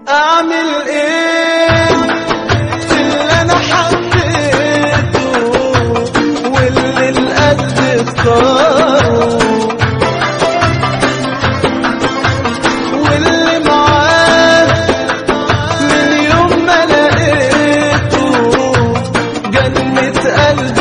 اعمل ايه في اللي انا حبيته واللي القلب اختاره واللي معاه من يوم ما لقيته جنة قلبي